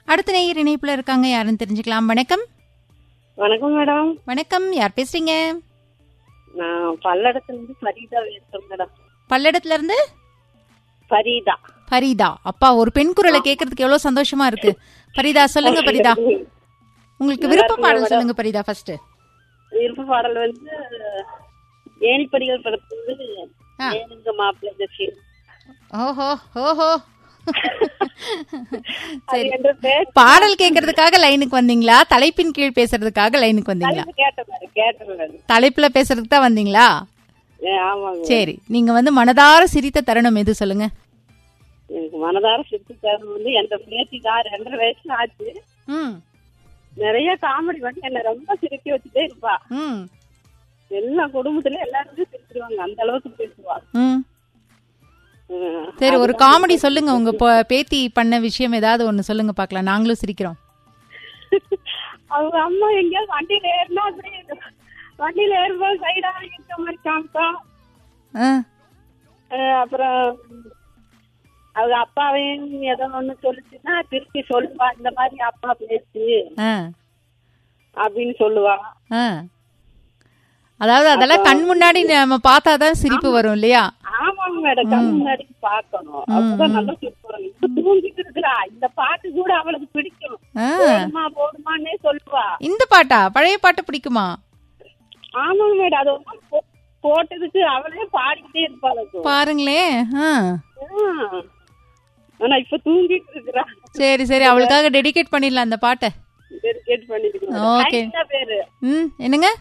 அடுத்த நேயர் இணைப்புல இருக்காங்க யாருன்னு தெரிஞ்சுக்கலாம் வணக்கம் வணக்கம் மேடம் வணக்கம் யார் பேசுறீங்க நான் பல்லடத்துல இருந்து ஃபரீதா பேசுறேன் மேடம் பல்லடத்துல இருந்து ஃபரீதா பரிதா அப்பா ஒரு பெண் குரலை கேட்கறதுக்கு எவ்வளவு சந்தோஷமா இருக்கு பரிதா சொல்லுங்க பரிதா உங்களுக்கு விருப்ப பாடல் சொல்லுங்க பரிதா ஃபர்ஸ்ட் விருப்ப பாடல் வந்து ஏணிப்படிகள் படத்துல ஆ. ஏனுங்க மாப்பிள்ளை ஜெசி ஓஹோ ஓஹோ அது சரி என்ற பேர் பாடல் கேட்கறதுக்காக லைனுக்கு வந்தீங்களா தலைப்பின் கீழ் பேசுறதுக்காக லைனுக்கு வந்தீங்களா கேட்ட மாதிரி கேட்ட மாதிரி தலைப்புல பேசுறதுக்கு தான் வந்தீங்களா ஏ, ஆமாங்க சரி நீங்க வந்து மனதார சிரித்த தருணம் எது சொல்லுங்க எனக்கு மனதார சிரிப்பு தருணம் வந்து எந்த பேத்தி தான் ரெண்டரை வயசு ஆச்சு ம் நிறைய காமெடி பண்ணி என்ன ரொம்ப சிரிக்க வச்சுட்டே இருப்பா ம் எல்லா குடும்பத்துல எல்லாருமே சிரிச்சிருவாங்க அந்த அளவுக்கு பேசுவா ம் ம். சரி ஒரு காமெடி சொல்லுங்க உங்க ப- பேத்தி பண்ண விஷயம் ஏதாவது ஒண்ணு சொல்லுங்க பார்க்கலாம் நாங்களும் சிரிக்கிறோம் அவங்க அம்மா எங்கேயாவது வண்டியில ஏறினா அப்படியே வண்டியில ஏறும்போது சைடா இருக்க மாதிரி காமிப்பா ஆ, அஹ் அப்புறம் அவங்க அப்பாவையும் ஏதோ ஒண்ணு சொல்லுச்சுன்னா திருப்பி சொல்லுவா இந்த மாதிரி அப்பா பேசு ஆ, அப்படின்னு சொல்லுவா ஆ. அதாவது அதெல்லாம் கண் முன்னாடி நம்ம பார்த்தாதான் சிரிப்பு வரும் இல்லையா ஆமாங்க மேடம் கண் முன்னாடி பாக்கணும் அப்பதான் நல்லா சூப்பர் இப்ப தூங்கிட்டு இருக்கிறா இந்த பாட்டு கூட அவளுக்கு பிடிக்கும் ஆ. போடுமா போடுமான்னே சொல்லுவா இந்த பாட்டா பழைய பாட்டு பிடிக்குமா ஆமாங்க மேடம் அது ஒரு போ- போட்டதுக்கு அவளே பாடிக்கிட்டே இருப்பாளுக்கு பாருங்களேன் ஆ. ஆ. ஆனா இப்ப தூங்கிட்டு இருக்கிறா சரி சரி அவளுக்காக டெடிகேட் பண்ணிடலாம் அந்த பாட்டை டெடிகேட் பண்ணிருக்கேன் Okay. ஹைரீனா பேரு ம் என்னங்க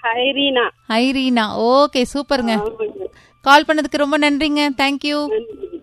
ஹைரீனா ஐரீனா ஓகே சூப்பருங்க ஆமாங்க. கால் பண்ணதுக்கு ரொம்ப நன்றிங்க தேங்க்யூ நன்றி